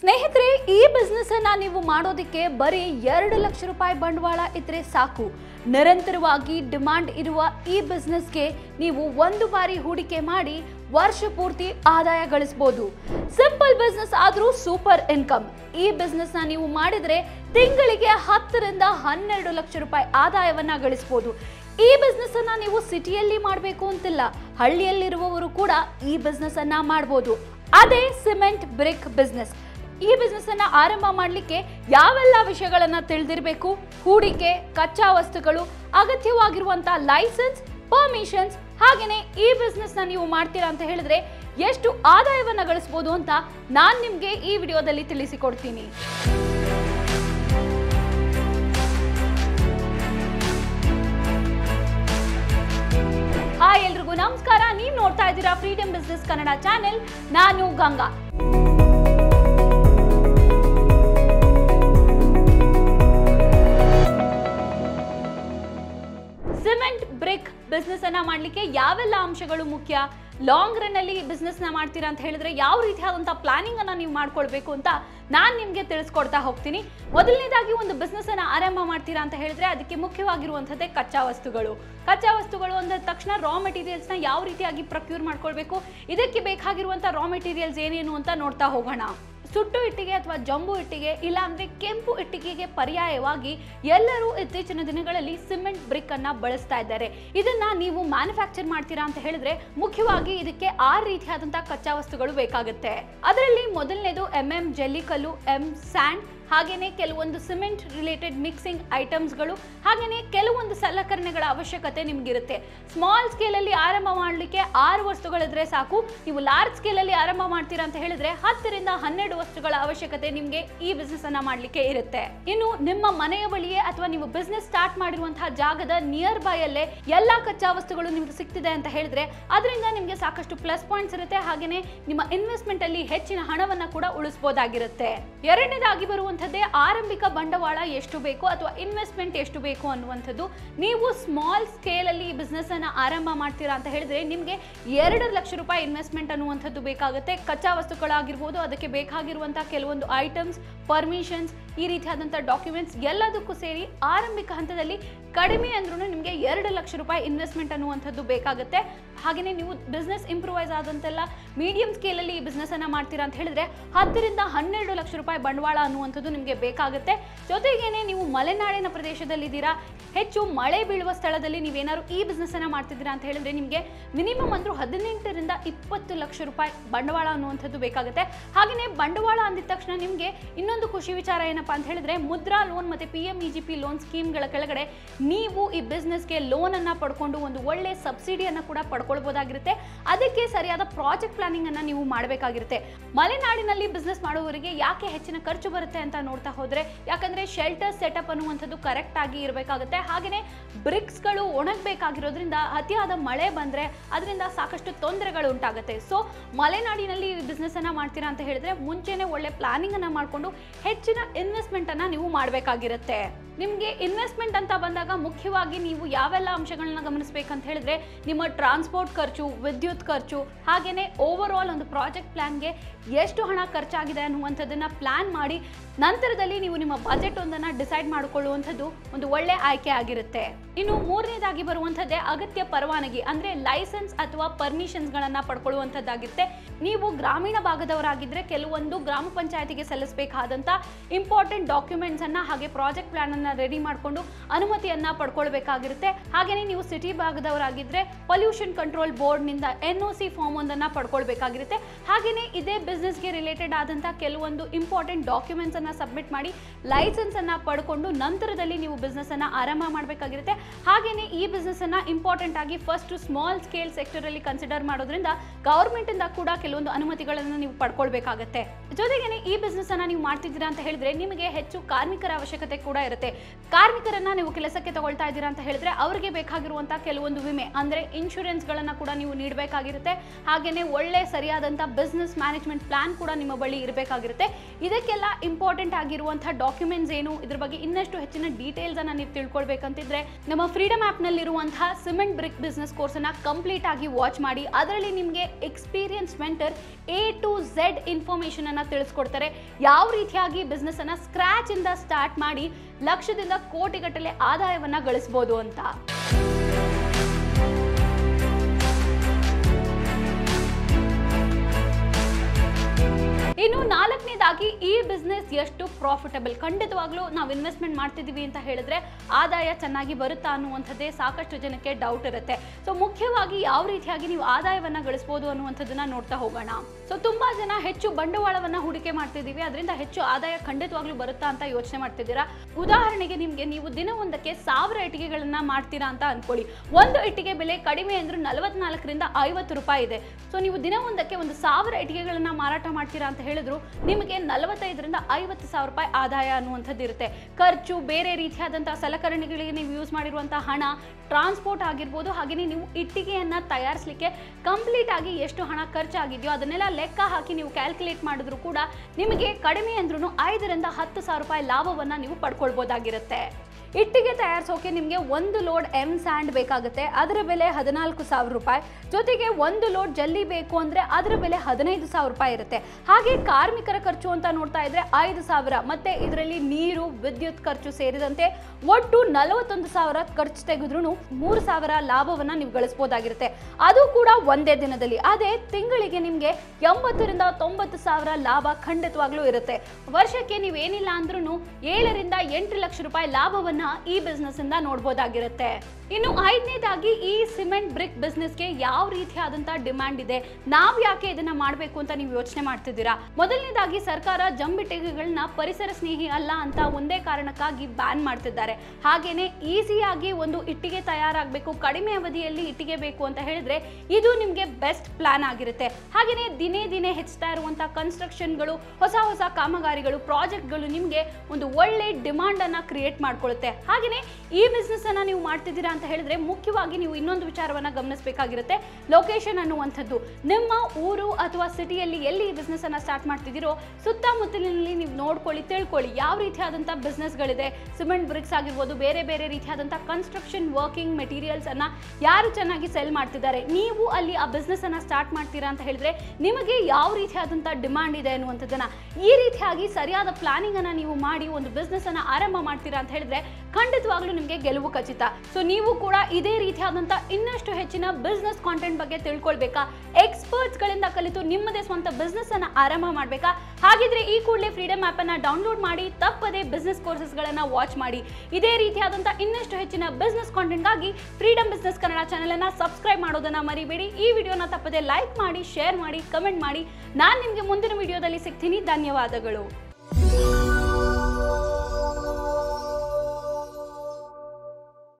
ಸ್ನೇಹಿತರೆ ಈ ಬಿಸ್ನೆಸ್ ಅನ್ನ ನೀವು ಮಾಡೋದಕ್ಕೆ ಬರೀ ಎರಡು ಲಕ್ಷ ರೂಪಾಯಿ ಬಂಡವಾಳ ಇದ್ರೆ ಸಾಕು ನಿರಂತರವಾಗಿ ಡಿಮಾಂಡ್ ಇರುವ ಈ ಬಿಸ್ನೆಸ್ಗೆ ನೀವು ಒಂದು ಬಾರಿ ಹೂಡಿಕೆ ಮಾಡಿ ವರ್ಷ ಪೂರ್ತಿ ಆದಾಯ ಗಳಿಸಬಹುದು ಸಿಂಪಲ್ ಬಿಸ್ನೆಸ್ ಆದ್ರೂ ಸೂಪರ್ ಇನ್ಕಮ್ ಈ ಬಿಸ್ನೆಸ್ ನ ನೀವು ಮಾಡಿದ್ರೆ ತಿಂಗಳಿಗೆ ಹತ್ತರಿಂದ ಹನ್ನೆರಡು ಲಕ್ಷ ರೂಪಾಯಿ ಆದಾಯವನ್ನ ಗಳಿಸಬಹುದು ಈ ಬಿಸ್ನೆಸ್ ಅನ್ನ ನೀವು ಸಿಟಿಯಲ್ಲಿ ಮಾಡಬೇಕು ಅಂತಿಲ್ಲ ಹಳ್ಳಿಯಲ್ಲಿರುವವರು ಕೂಡ ಈ ಬಿಸ್ನೆಸ್ ಅನ್ನ ಮಾಡಬಹುದು ಅದೇ ಸಿಮೆಂಟ್ ಬ್ರಿಕ್ ಬಿಸ್ನೆಸ್ ಈ ಬಿಸ್ನೆಸ್ ಅನ್ನ ಆರಂಭ ಮಾಡಲಿಕ್ಕೆ ಯಾವೆಲ್ಲ ವಿಷಯಗಳನ್ನ ತಿಳಿದಿರಬೇಕು ಹೂಡಿಕೆ ಕಚ್ಚಾ ವಸ್ತುಗಳು ಅಗತ್ಯವಾಗಿರುವಂತಹ ಲೈಸೆನ್ಸ್ ಪರ್ಮಿಷನ್ಸ್ ಹಾಗೇನೆ ಈ ಬಿಸ್ನೆಸ್ ನ ನೀವು ಮಾಡ್ತೀರಾ ಅಂತ ಹೇಳಿದ್ರೆ ಎಷ್ಟು ಆದಾಯವನ್ನ ಗಳಿಸಬಹುದು ಅಂತ ನಾನ್ ನಿಮ್ಗೆ ಈ ವಿಡಿಯೋದಲ್ಲಿ ತಿಳಿಸಿಕೊಡ್ತೀನಿ ಹಾಯ್ ಎಲ್ರಿಗೂ ನಮಸ್ಕಾರ ನೀವು ನೋಡ್ತಾ ಇದ್ದೀರಾ ಫ್ರೀಡಮ್ ಬಿಸ್ನೆಸ್ ಕನ್ನಡ ಚಾನೆಲ್ ನಾನು ಗಂಗಾ ಸಿಮೆಂಟ್ ಬ್ರಿಕ್ ಬಿಸ್ನೆಸ್ ಅನ್ನ ಮಾಡ್ಲಿಕ್ಕೆ ಯಾವೆಲ್ಲ ಅಂಶಗಳು ಮುಖ್ಯ ಲಾಂಗ್ ರನ್ ಅಲ್ಲಿ ಬಿಸ್ನೆಸ್ ನ ಮಾಡ್ತೀರಾ ಅಂತ ಹೇಳಿದ್ರೆ ಯಾವ ರೀತಿಯಾದಂತಹ ಪ್ಲಾನಿಂಗ್ ಅನ್ನ ನೀವು ಮಾಡ್ಕೊಳ್ಬೇಕು ಅಂತ ನಾನ್ ನಿಮ್ಗೆ ತಿಳಿಸ್ಕೊಡ್ತಾ ಹೋಗ್ತೀನಿ ಮೊದಲನೇದಾಗಿ ಒಂದು ಬಿಸ್ನೆಸ್ ಅನ್ನ ಆರಂಭ ಮಾಡ್ತೀರಾ ಅಂತ ಹೇಳಿದ್ರೆ ಅದಕ್ಕೆ ಮುಖ್ಯವಾಗಿರುವಂತದ್ದೇ ಕಚ್ಚಾ ವಸ್ತುಗಳು ಕಚ್ಚಾ ವಸ್ತುಗಳು ಅಂದ ತಕ್ಷಣ ರಾ ಮೆಟೀರಿಯಲ್ಸ್ ನ ಯಾವ ರೀತಿಯಾಗಿ ಪ್ರೊಕ್ಯೂರ್ ಮಾಡ್ಕೊಳ್ಬೇಕು ಇದಕ್ಕೆ ಬೇಕಾಗಿರುವಂತ ರಾ ಮೆಟೀರಿಯಲ್ಸ್ ಏನೇನು ಅಂತ ನೋಡ್ತಾ ಹೋಗೋಣ ಸುಟ್ಟು ಇಟ್ಟಿಗೆ ಅಥವಾ ಜಂಬು ಇಟ್ಟಿಗೆ ಇಲ್ಲ ಅಂದ್ರೆ ಕೆಂಪು ಇಟ್ಟಿಗೆಗೆ ಪರ್ಯಾಯವಾಗಿ ಎಲ್ಲರೂ ಇತ್ತೀಚಿನ ದಿನಗಳಲ್ಲಿ ಸಿಮೆಂಟ್ ಬ್ರಿಕ್ ಅನ್ನ ಬಳಸ್ತಾ ಇದ್ದಾರೆ ಇದನ್ನ ನೀವು ಮ್ಯಾನುಫ್ಯಾಕ್ಚರ್ ಮಾಡ್ತೀರಾ ಅಂತ ಹೇಳಿದ್ರೆ ಮುಖ್ಯವಾಗಿ ಇದಕ್ಕೆ ಆರು ರೀತಿಯಾದಂತಹ ಕಚ್ಚಾ ವಸ್ತುಗಳು ಬೇಕಾಗುತ್ತೆ ಅದರಲ್ಲಿ ಮೊದಲನೇದು ಎಂ ಎಂ ಜಲ್ಲಿಕಲ್ಲು ಎಂ ಸ್ಯಾಂಡ್ ಹಾಗೇನೆ ಕೆಲವೊಂದು ಸಿಮೆಂಟ್ ರಿಲೇಟೆಡ್ ಮಿಕ್ಸಿಂಗ್ ಐಟಮ್ಸ್ಗಳು ಹಾಗೇನೆ ಕೆಲವೊಂದು ಸಲಕರಣೆಗಳ ಅವಶ್ಯಕತೆ ನಿಮ್ಗಿರುತ್ತೆ ಸ್ಮಾಲ್ ಸ್ಕೇಲಲ್ಲಿ ಆರಂಭ ಮಾಡಲಿಕ್ಕೆ ಆರು ವಸ್ತುಗಳಿದ್ರೆ ಸಾಕು ನೀವು ಲಾರ್ಜ್ ಸ್ಕೇಲಲ್ಲಿ ಆರಂಭ ಮಾಡ್ತೀರಾ ಅಂತ ಹೇಳಿದ್ರೆ ಹತ್ತರಿಂದ ಹನ್ನೆರಡು ವಸ್ತುಗಳ ಅವಶ್ಯಕತೆ ನಿಮಗೆ ಈ ಬಿಸ್ನೆಸ್ ಅನ್ನ ಮಾಡಲಿಕ್ಕೆ ಇರುತ್ತೆ ಇನ್ನು ನಿಮ್ಮ ಮನೆಯ ಬಳಿಯೇ ಅಥವಾ ನೀವು ಬಿಸ್ನೆಸ್ ಸ್ಟಾರ್ಟ್ ಮಾಡಿರುವಂತಹ ಜಾಗದ ನಿಯರ್ ಬೈ ಅಲ್ಲೇ ಎಲ್ಲಾ ಕಚ್ಚಾ ವಸ್ತುಗಳು ನಿಮ್ಗೆ ಸಿಗ್ತಿದೆ ಅಂತ ಹೇಳಿದ್ರೆ ಅದರಿಂದ ನಿಮಗೆ ಸಾಕಷ್ಟು ಪ್ಲಸ್ ಪಾಯಿಂಟ್ಸ್ ಇರುತ್ತೆ ಹಾಗೇನೆ ನಿಮ್ಮ ಇನ್ವೆಸ್ಟ್ಮೆಂಟ್ ಅಲ್ಲಿ ಹೆಚ್ಚಿನ ಹಣವನ್ನ ಕೂಡ ಉಳಿಸಬಹುದಾಗಿರುತ್ತೆ ಎರಡನೇದಾಗಿ ಬರುವಂತದ್ದೇ ಆರಂಭಿಕ ಬಂಡವಾಳ ಎಷ್ಟು ಬೇಕು ಅಥವಾ ಇನ್ವೆಸ್ಟ್ಮೆಂಟ್ ಎಷ್ಟು ಬೇಕು ಅನ್ನುವಂಥದ್ದು ನೀವು ಸ್ಮಾಲ್ ಸ್ಕೇಲ್ ಅಲ್ಲಿ ಈ ಬಿಸ್ನೆಸ್ ಅನ್ನ ಆರಂಭ ಮಾಡ್ತೀರಾ ಅಂತ ಹೇಳಿದ್ರೆ ನಿಮಗೆ ಎರಡು ಲಕ್ಷ ರೂಪಾಯಿ ಇನ್ವೆಸ್ಟ್ಮೆಂಟ್ ಅನ್ನುವಂಥದ್ದು ಬೇಕಾಗುತ್ತೆ ಕಚ್ಚಾ ವಸ್ತುಗಳಾಗಿರ್ಬೋದು ಅದಕ್ಕೆ ಬೇಕಾಗಿರುವಂತಹ ಕೆಲವೊಂದು ಐಟಮ್ಸ್ ಪರ್ಮಿಷನ್ಸ್ ಈ ರೀತಿಯಾದಂಥ ಡಾಕ್ಯುಮೆಂಟ್ಸ್ ಎಲ್ಲದಕ್ಕೂ ಸೇರಿ ಆರಂಭಿಕ ಹಂತದಲ್ಲಿ ಕಡಿಮೆ ಅಂದ್ರೂ ನಿಮಗೆ ಎರಡು ಲಕ್ಷ ರೂಪಾಯಿ ಇನ್ವೆಸ್ಟ್ಮೆಂಟ್ ಅನ್ನುವಂಥದ್ದು ಬೇಕಾಗುತ್ತೆ ಹಾಗೆಯೇ ನೀವು ಬಿಸ್ನೆಸ್ ಇಂಪ್ರೂವೈಸ್ ಆದಂತೆಲ್ಲ ಮೀಡಿಯಂ ಸ್ಕೇಲಲ್ಲಿ ಈ ಬಿಸ್ನೆಸ್ ಅನ್ನ ಮಾಡ್ತೀರಾ ಅಂತ ಹೇಳಿದ್ರೆ ಹತ್ತರಿಂದ ಹನ್ನೆರಡು ಲಕ್ಷ ರೂಪಾಯಿ ಬಂಡವಾಳ ಅನ್ನುವಂಥದ್ದು ನಿಮಗೆ ಬೇಕಾಗುತ್ತೆ ಜೊತೆಗೇನೆ ನೀವು ಮಲೆನಾಡಿನ ಪ್ರದೇಶದಲ್ಲಿದ್ದೀರಾ ಹೆಚ್ಚು ಮಳೆ ಬೀಳುವ ಸ್ಥಳದಲ್ಲಿ ನೀವೇನಾದ್ರು ಈ ಬಿಸ್ನೆಸ್ ಅನ್ನ ಮಾಡ್ತಿದ್ದೀರಾ ಅಂತ ಹೇಳಿದ್ರೆ ನಿಮಗೆ ಮಿನಿಮಮ್ ಅಂದ್ರೂ ಹದಿನೆಂಟರಿಂದ ಇಪ್ಪತ್ತು ಲಕ್ಷ ರೂಪಾಯಿ ಬಂಡವಾಳ ಅನ್ನುವಂಥದ್ದು ಬೇಕಾಗುತ್ತೆ ಹಾಗೆಯೇ ಬಂಡವಾಳ ಅಂದಿದ ತಕ್ಷಣ ನಿಮಗೆ ಇನ್ನೊಂದು ಖುಷಿ ವಿಚಾರ ಏನಪ್ಪಾ ಅಂತ ಹೇಳಿದ್ರೆ ಮುದ್ರಾ ಲೋನ್ ಮತ್ತೆ P M E G P loan ಸ್ಕೀಮ್ಗಳ ಕೆಳಗಡೆ ನೀವು ಈ ಬಿಸ್ನೆಸ್ಗೆ ಲೋನ್ ಅನ್ನ ಪಡ್ಕೊಂಡು ಒಂದು ಒಳ್ಳೆ ಸಬ್ಸಿಡಿಯನ್ನ ಕೂಡ ಪಡ್ಕೊಳ್ಬಹುದಾಗಿರುತ್ತೆ ಅದಕ್ಕೆ ಸರಿಯಾದ ಪ್ರಾಜೆಕ್ಟ್ ಪ್ಲಾನಿಂಗ್ ಅನ್ನ ನೀವು ಮಾಡಬೇಕಾಗಿರುತ್ತೆ ಮಲೆನಾಡಿನಲ್ಲಿ ಬಿಸ್ನೆಸ್ ಮಾಡುವವರಿಗೆ ಯಾಕೆ ಹೆಚ್ಚಿನ ಖರ್ಚು ಬರುತ್ತೆ ಅಂತ ನೋಡ್ತಾ ಹೋದ್ರೆ ಯಾಕಂದ್ರೆ ಶೆಲ್ಟರ್ ಸೆಟಪ್ ಅನ್ನುವಂಥದ್ದು ಕರೆಕ್ಟ್ ಆಗಿ ಇರಬೇಕಾಗುತ್ತೆ ಹಾಗೆಯೇ ಬ್ರಿಕ್ಸ್ಗಳು ಒಣಗಬೇಕಾಗಿರೋದ್ರಿಂದ ಅತಿಯಾದ ಮಳೆ ಬಂದ್ರೆ ಅದರಿಂದ ಸಾಕಷ್ಟು ತೊಂದರೆಗಳು ಉಂಟಾಗುತ್ತೆ ಸೊ ಮಲೆನಾಡಿನಲ್ಲಿ ಬಿಸ್ನೆಸ್ ಅನ್ನ ಮಾಡ್ತೀರಾ ಅಂತ ಹೇಳಿದ್ರೆ ಮುಂಚೆನೆ ಒಳ್ಳೆ ಪ್ಲಾನಿಂಗ್ ಅನ್ನ ಮಾಡಿಕೊಂಡು ಹೆಚ್ಚಿನ ಇನ್ವೆಸ್ಟ್ಮೆಂಟ್ ಅನ್ನ ನೀವು ಮಾಡಬೇಕಾಗಿರುತ್ತೆ ನಿಮಗೆ ಇನ್ವೆಸ್ಟ್ಮೆಂಟ್ ಅಂತ ಬಂದಾಗ ಮುಖ್ಯವಾಗಿ ನೀವು ಯಾವೆಲ್ಲ ಅಂಶಗಳನ್ನ ಗಮನಿಸಬೇಕಂತ ಹೇಳಿದ್ರೆ ನಿಮ್ಮ ಟ್ರಾನ್ಸ್ಪೋರ್ಟ್ ಖರ್ಚು ವಿದ್ಯುತ್ ಖರ್ಚು ಹಾಗೆಯೇ ಓವರ್ ಆಲ್ ಒಂದು ಪ್ರಾಜೆಕ್ಟ್ ಪ್ಲಾನ್ಗೆ ಎಷ್ಟು ಹಣ ಖರ್ಚಾಗಿದೆ ಅನ್ನುವಂಥದ್ದನ್ನ ಪ್ಲಾನ್ ಮಾಡಿ ನಂತರದಲ್ಲಿ ನೀವು ನಿಮ್ಮ ಬಜೆಟ್ ಒಂದನ್ನು ಡಿಸೈಡ್ ಮಾಡಿಕೊಳ್ಳುವಂಥದ್ದು ಒಂದು ಒಳ್ಳೆ ಆಯ್ಕೆ ಆಗಿರುತ್ತೆ ಇನ್ನು ಮೂರನೇದಾಗಿ ಬರುವಂಥದ್ದೇ ಅಗತ್ಯ ಪರವಾನಗಿ ಅಂದರೆ ಲೈಸೆನ್ಸ್ ಅಥವಾ ಪರ್ಮಿಷನ್ಸ್ಗಳನ್ನು ಪಡ್ಕೊಳ್ಳುವಂಥದ್ದಾಗಿರುತ್ತೆ ನೀವು ಗ್ರಾಮೀಣ ಭಾಗದವರಾಗಿದ್ದರೆ ಕೆಲವೊಂದು ಗ್ರಾಮ ಪಂಚಾಯತಿಗೆ ಸಲ್ಲಿಸಬೇಕಾದಂಥ ಇಂಪಾರ್ಟೆಂಟ್ ಡಾಕ್ಯುಮೆಂಟ್ಸನ್ನು ಹಾಗೆ ಪ್ರಾಜೆಕ್ಟ್ ಪ್ಲಾನನ್ನು ರೆಡಿ ಮಾಡಿಕೊಂಡು ಅನುಮತಿಯನ್ನು ಪಡ್ಕೊಳ್ಬೇಕಾಗಿರುತ್ತೆ ಹಾಗೆಯೇ ನೀವು ಸಿಟಿ ಭಾಗದವರಾಗಿದ್ದರೆ ಪೊಲ್ಯೂಷನ್ ಕಂಟ್ರೋಲ್ ಬೋರ್ಡ್ನಿಂದ ಎನ್ ಒ ಸಿ ಫಾರ್ಮ್ ಒಂದನ್ನು ಪಡ್ಕೊಳ್ಬೇಕಾಗಿರುತ್ತೆ ಹಾಗೆಯೇ ಇದೇ ಬಿಸ್ನೆಸ್ಗೆ ರಿಲೇಟೆಡ್ ಆದಂಥ ಕೆಲವೊಂದು ಇಂಪಾರ್ಟೆಂಟ್ ಡಾಕ್ಯುಮೆಂಟ್ಸ್ ಅನ್ನ ಸಬ್ಮಿಟ್ ಮಾಡಿ ಲೈಸೆನ್ಸ್ ಅನ್ನ ಪಡ್ಕೊಂಡು ನಂತರದಲ್ಲಿ ನೀವು ಬಿಸ್ನೆಸ್ ಅನ್ನ ಆರಂಭ ಮಾಡಬೇಕಾಗಿರುತ್ತೆ ಹಾಗೆಯೇ ಈ ಬಿಸ್ನೆಸ್ ಅನ್ನ ಇಂಪಾರ್ಟೆಂಟ್ ಆಗಿ ಫಸ್ಟ್ ಸ್ಮಾಲ್ ಸ್ಕೇಲ್ ಸೆಕ್ಟರ್ ಅಲ್ಲಿ ಕನ್ಸಿಡರ್ ಮಾಡೋದ್ರಿಂದ ಗವರ್ಮೆಂಟ್ ಇಂದ ಕೂಡ ಕೆಲವೊಂದು ಅನುಮತಿಗಳನ್ನು ನೀವು ಪಡ್ಕೊಳ್ಬೇಕಾಗತ್ತೆ ಜೊತೆಗೇನೆ ಈ ಬಿಸ್ನೆಸ್ ಅನ್ನ ನೀವು ಮಾಡ್ತಿದ್ದೀರಾ ಅಂತ ಹೇಳಿದ್ರೆ ನಿಮಗೆ ಹೆಚ್ಚು ಕಾರ್ಮಿಕರ ಅವಶ್ಯಕತೆ ಕೂಡ ಇರುತ್ತೆ ಕಾರ್ಮಿಕರನ್ನ ನೀವು ಕೆಲಸಕ್ಕೆ ತಗೊಳ್ತಾ ಇದ್ದೀರಾ ಅಂತ ಹೇಳಿದ್ರೆ ಅವರಿಗೆ ಬೇಕಾಗಿರುವಂತಹ ಕೆಲವೊಂದು ವಿಮೆ ಅಂದ್ರೆ ಇನ್ಶೂರೆನ್ಸ್ ಗಳನ್ನ ಕೂಡ ನೀವು ನೀಡಬೇಕಾಗಿರುತ್ತೆ ಹಾಗೇನೆ ಒಳ್ಳೆ ಸರಿಯಾದಂತ ಬಿಸ್ನೆಸ್ ಮ್ಯಾನೇಜ್ಮೆಂಟ್ ಪ್ಲಾನ್ ಕೂಡ ನಿಮ್ಮ ಬಳಿ ಇರಬೇಕಾಗಿರುತ್ತೆ ಇದಕ್ಕೆಲ್ಲ ಇಂಪಾರ್ಟೆಂಟ್ ಆಗಿರುವಂತಹ ಡಾಕ್ಯುಮೆಂಟ್ಸ್ ಏನು ಇದ್ರ ಬಗ್ಗೆ ಇನ್ನಷ್ಟು ಹೆಚ್ಚಿನ ಡೀಟೇಲ್ಸ್ ಅನ್ನ ನೀವು ತಿಳ್ಕೊಳ್ಬೇಕಂತಿದ್ರೆ ನಮ್ಮ ಫ್ರೀಡಮ್ ಆಪ್ ನಲ್ಲಿರುವಂತಹ ಸಿಮೆಂಟ್ ಬ್ರಿಕ್ ಬಿಸ್ನೆಸ್ ಕೋರ್ಸ್ ಅನ್ನ ಕಂಪ್ಲೀಟ್ ಆಗಿ ವಾಚ್ ಮಾಡಿ ಅದರಲ್ಲಿ ನಿಮಗೆ experience mentor A to Z information ಅನ್ನ ತಿಳಿಸ್ಕೊಡ್ತಾರೆ ಯಾವ ರೀತಿಯಾಗಿ ಬಿಸ್ನೆಸ್ ಅನ್ನ ಸ್ಕ್ರಾಚ್ ಇಂದ ಸ್ಟಾರ್ಟ್ ಮಾಡಿ ಲಕ್ಷದಿಂದ ಕೋಟಿಗಟ್ಟಲೆ ಆದಾಯವನ್ನ ಗಳಿಸಬಹುದು ಅಂತ ಇನ್ನು ನಾಲ್ಕನೇದಾಗಿ ಈ ಬಿಸ್ನೆಸ್ ಎಷ್ಟು ಪ್ರಾಫಿಟಬಲ್ ಖಂಡಿತವಾಗ್ಲೂ ನಾವು ಇನ್ವೆಸ್ಟ್ಮೆಂಟ್ ಮಾಡ್ತಿದ್ದೀವಿ ಅಂತ ಹೇಳಿದ್ರೆ ಆದಾಯ ಚೆನ್ನಾಗಿ ಬರುತ್ತಾ ಅನ್ನುವಂಥದ್ದೇ ಸಾಕಷ್ಟು ಜನಕ್ಕೆ ಡೌಟ್ ಇರುತ್ತೆ ಸೊ ಮುಖ್ಯವಾಗಿ ಯಾವ ರೀತಿಯಾಗಿ ನೀವು ಆದಾಯವನ್ನ ಗಳಿಸಬಹುದು ಅನ್ನುವಂಥದ್ದನ್ನ ನೋಡ್ತಾ ಹೋಗೋಣ ಸೊ ತುಂಬಾ ಜನ ಹೆಚ್ಚು ಬಂಡವಾಳವನ್ನ ಹೂಡಿಕೆ ಮಾಡ್ತಿದ್ದೀವಿ ಅದರಿಂದ ಹೆಚ್ಚು ಆದಾಯ ಖಂಡಿತವಾಗ್ಲೂ ಬರುತ್ತಾ ಅಂತ ಯೋಚನೆ ಮಾಡ್ತಿದ್ದೀರಾ ಉದಾಹರಣೆಗೆ ನಿಮ್ಗೆ ನೀವು ದಿನವೊಂದಕ್ಕೆ ಸಾವಿರ ಇಟ್ಟಿಗೆಗಳನ್ನ ಮಾಡ್ತೀರಾ ಅಂತ ಅನ್ಕೊಳ್ಳಿ ಒಂದು ಇಟ್ಟಿಗೆ ಬೆಲೆ ಕಡಿಮೆ ಅಂದ್ರೆ ನಲವತ್ನಾಲ್ಕರಿಂದ ಐವತ್ತು ರೂಪಾಯಿ ಇದೆ ಸೊ ನೀವು ದಿನವೊಂದಕ್ಕೆ ಒಂದು ಸಾವಿರ ಇಟ್ಟಿಗೆಗಳನ್ನ ಮಾರಾಟ ಮಾಡ್ತೀರಾ ಅಂತ ಹೇಳಿದ್ರು ನಿಮಗೆ ನಲವತ್ತೈದರಿಂದ ಐವತ್ತು ಸಾವಿರ ರೂಪಾಯಿ ಆದಾಯ ಅನ್ನುವಂಥದ್ದು ಇರುತ್ತೆ ಖರ್ಚು ಬೇರೆ ರೀತಿಯಾದಂತಹ ಸಲಕರಣೆಗಳಿಗೆ ನೀವು ಯೂಸ್ ಮಾಡಿರುವಂತಹ ಹಣ ಟ್ರಾನ್ಸ್ಪೋರ್ಟ್ ಆಗಿರ್ಬೋದು ಹಾಗೆಯೇ ನೀವು ಇಟ್ಟಿಗೆಯನ್ನ ತಯಾರಿಸಲಿಕ್ಕೆ ಕಂಪ್ಲೀಟ್ ಆಗಿ ಎಷ್ಟು ಹಣ ಖರ್ಚಾಗಿದೆಯೋ ಅದನ್ನೆಲ್ಲ ಲೆಕ್ಕ ಹಾಕಿ ನೀವು ಕ್ಯಾಲ್ಕುಲೇಟ್ ಮಾಡಿದ್ರು ಕೂಡ ನಿಮಗೆ ಕಡಿಮೆ ಅಂದ್ರೂ ಐದರಿಂದ ಹತ್ತು ಸಾವಿರ ರೂಪಾಯಿ ಲಾಭವನ್ನ ನೀವು ಪಡ್ಕೊಳ್ಬೋದಾಗಿರುತ್ತೆ ಇಟ್ಟಿಗೆ ತಯಾರಿಸೋಕೆ ನಿಮಗೆ ಒಂದು ಲೋಡ್ ಎಮ್ ಸ್ಯಾಂಡ್ ಬೇಕಾಗುತ್ತೆ ಅದರ ಬೆಲೆ ಹದಿನಾಲ್ಕು ಸಾವಿರ ರೂಪಾಯಿ ಜೊತೆಗೆ ಒಂದು ಲೋಡ್ ಜಲ್ಲಿ ಬೇಕು ಅಂದರೆ ಅದರ ಬೆಲೆ ಹದಿನೈದು ಸಾವಿರ ರೂಪಾಯಿ ಇರುತ್ತೆ ಹಾಗೆ ಕಾರ್ಮಿಕರ ಖರ್ಚು ಅಂತ ನೋಡ್ತಾ ಇದ್ರೆ ಐದು ಸಾವಿರ ಮತ್ತೆ ಇದರಲ್ಲಿ ನೀರು ವಿದ್ಯುತ್ ಖರ್ಚು ಸೇರಿದಂತೆ ಒಟ್ಟು ನಲವತ್ತೊಂದು ಸಾವಿರ ಖರ್ಚು ತೆಗೆದ್ರೂ ಮೂರು ಸಾವಿರ ಲಾಭವನ್ನ ನೀವು ಗಳಿಸ್ಬೋದಾಗಿರುತ್ತೆ ಅದು ಕೂಡ ಒಂದೇ ದಿನದಲ್ಲಿ ಅದೇ ತಿಂಗಳಿಗೆ ನಿಮಗೆ ಎಂಬತ್ತರಿಂದ ತೊಂಬತ್ತು ಸಾವಿರ ಲಾಭ ಖಂಡಿತವಾಗ್ಲೂ ಇರುತ್ತೆ ವರ್ಷಕ್ಕೆ ನೀವೇನಿಲ್ಲ ಅಂದ್ರೂ ಏಳರಿಂದ ಎಂಟು ಲಕ್ಷ ರೂಪಾಯಿ ಲಾಭವನ್ನ ಈ ಬಿಸ್ನೆಸ್ ಇಂದ ನೋಡ್ಬೋದಾಗಿರುತ್ತೆ ಇನ್ನು ಐದನೇದಾಗಿ ಈ ಸಿಮೆಂಟ್ ಬ್ರಿಕ್ ಬಿಸ್ನೆಸ್ಗೆ ಯಾವ ರೀತಿಯಾದಂತಹ ಡಿಮ್ಯಾಂಡ್ ಇದೆ ನಾವ್ ಯಾಕೆ ಇದನ್ನ ಮಾಡಬೇಕು ಅಂತ ನೀವು ಯೋಚನೆ ಮಾಡ್ತಿದ್ದೀರಾ ಮೊದಲನೇದಾಗಿ ಸರ್ಕಾರ ಜಂಬಿಟ್ಟಿಗೆಗಳನ್ನ ಪರಿಸರ ಸ್ನೇಹಿ ಅಲ್ಲ ಅಂತ ಒಂದೇ ಕಾರಣಕ್ಕಾಗಿ ಬ್ಯಾನ್ ಮಾಡ್ತಿದ್ದಾರೆ ಹಾಗೇನೆ ಈಸಿಯಾಗಿ ಒಂದು ಇಟ್ಟಿಗೆ ತಯಾರಾಗಬೇಕು ಕಡಿಮೆ ಅವಧಿಯಲ್ಲಿ ಇಟ್ಟಿಗೆ ಬೇಕು ಅಂತ ಹೇಳಿದ್ರೆ ಇದು ನಿಮಗೆ ಬೆಸ್ಟ್ ಪ್ಲಾನ್ ಆಗಿರುತ್ತೆ ಹಾಗೇನೆ ದಿನೇ ದಿನೇ ಹೆಚ್ಚುತ್ತಾ ಇರುವಂತಹ ಕನ್ಸ್ಟ್ರಕ್ಷನ್ಗಳು ಹೊಸ ಹೊಸ ಕಾಮಗಾರಿಗಳು ಪ್ರಾಜೆಕ್ಟ್ಗಳು ನಿಮಗೆ ಒಂದು ಒಳ್ಳೆ ಡಿಮಾಂಡ್ ಅನ್ನ ಕ್ರಿಯೇಟ್ ಮಾಡ್ಕೊಳ್ಳುತ್ತೆ ಹಾಗೇನೆ ಈ ಬಿಸ್ನೆಸ್ ಅನ್ನ ನೀವು ಮಾಡ್ತಿದ್ದೀರಾ ಅಂತ ಹೇಳಿದ್ರೆ ಮುಖ್ಯವಾಗಿ ನೀವು ಇನ್ನೊಂದು ವಿಚಾರವನ್ನ ಗಮನಿಸಬೇಕಾಗಿರುತ್ತೆ ಲೊಕೇಶನ್ ಅನ್ನುವಂಥದ್ದು ನಿಮ್ಮ ಊರು ಅಥವಾ ಸಿಟಿಯಲ್ಲಿ ಎಲ್ಲಿ ಈ ಬಿಸ್ನೆಸ್ ಅನ್ನ ಸ್ಟಾರ್ಟ್ ಮಾಡ್ತಿದ್ದೀರೋ ಸುತ್ತಮುತ್ತಲಿನಲ್ಲಿ ನೀವು ನೋಡ್ಕೊಳ್ಳಿ ತಿಳ್ಕೊಳ್ಳಿ ಯಾವ ರೀತಿಯಾದಂಥ ಬಿಸ್ನೆಸ್ಗಳಿದೆ ಸಿಮೆಂಟ್ ಬ್ರಿಕ್ಸ್ ಆಗಿರ್ಬೋದು ಬೇರೆ ಬೇರೆ ರೀತಿಯಾದಂಥ ಕನ್ಸ್ಟ್ರಕ್ಷನ್ ವರ್ಕಿಂಗ್ ಮೆಟೀರಿಯಲ್ಸ್ ಅನ್ನ ಯಾರು ಚೆನ್ನಾಗಿ ಸೆಲ್ ಮಾಡ್ತಿದ್ದಾರೆ ನೀವು ಅಲ್ಲಿ ಆ ಬಿಸ್ನೆಸ್ ಅನ್ನ ಸ್ಟಾರ್ಟ್ ಮಾಡ್ತೀರಾ ಅಂತ ಹೇಳಿದ್ರೆ ನಿಮಗೆ ಯಾವ ರೀತಿಯಾದಂಥ ಡಿಮಾಂಡ್ ಇದೆ ಅನ್ನುವಂಥದ್ದನ್ನ ಈ ರೀತಿಯಾಗಿ ಸರಿಯಾದ ಪ್ಲಾನಿಂಗ್ ಅನ್ನ ನೀವು ಮಾಡಿ ಒಂದು ಬಿಸ್ನೆಸ್ ಅನ್ನ ಆರಂಭ ಮಾಡ್ತೀರಾ ಅಂತ ಹೇಳಿದ್ರೆ ಖಂಡಿತವಾಗ್ಲೂ ನಿಮಗೆ ಗೆಲುವು ಖಚಿತ ಸೊ ನೀವು ಕೂಡ ಇದೇ ರೀತಿಯಾದಂಥ ಇನ್ನಷ್ಟು ಹೆಚ್ಚಿನ ಬಿಸ್ನೆಸ್ ಕಾಂಟೆಂಟ್ ಬಗ್ಗೆ ತಿಳ್ಕೊಳ್ಬೇಕಾ ಎಕ್ಸ್ಪರ್ಟ್ಸ್ ಗಳಿಂದ ಕಲಿತು ನಿಮ್ಮದೇ ಸ್ವಂತ ಬಿಸ್ನೆಸ್ ಅನ್ನ ಆರಂಭ ಮಾಡಬೇಕಾ ಹಾಗಿದ್ರೆ ಈ ಕೂಡಲೇ ಫ್ರೀಡಮ್ ಆಪ್ ಅನ್ನ ಡೌನ್ಲೋಡ್ ಮಾಡಿ ತಪ್ಪದೇ ಬಿಸ್ನೆಸ್ ಕೋರ್ಸಸ್ ಗಳನ್ನ ವಾಚ್ ಮಾಡಿ ಇದೇ ರೀತಿಯಾದಂಥ ಇನ್ನಷ್ಟು ಹೆಚ್ಚಿನ ಬಿಸ್ನೆಸ್ ಕಾಂಟೆಂಟ್ಗಾಗಿ ಫ್ರೀಡಮ್ ಬಿಸ್ನೆಸ್ ಕನ್ನಡ ಚಾನೆಲ್ ಅನ್ನ ಸಬ್ಸ್ಕ್ರೈಬ್ ಮಾಡೋದನ್ನ ಮರಿಬೇಡಿ ಈ ವಿಡಿಯೋನ ತಪ್ಪದೆ ಲೈಕ್ ಮಾಡಿ ಶೇರ್ ಮಾಡಿ ಕಮೆಂಟ್ ಮಾಡಿ ನಾನು ನಿಮಗೆ ಮುಂದಿನ ವಿಡಿಯೋದಲ್ಲಿ ಸಿಗ್ತೀನಿ ಧನ್ಯವಾದಗಳು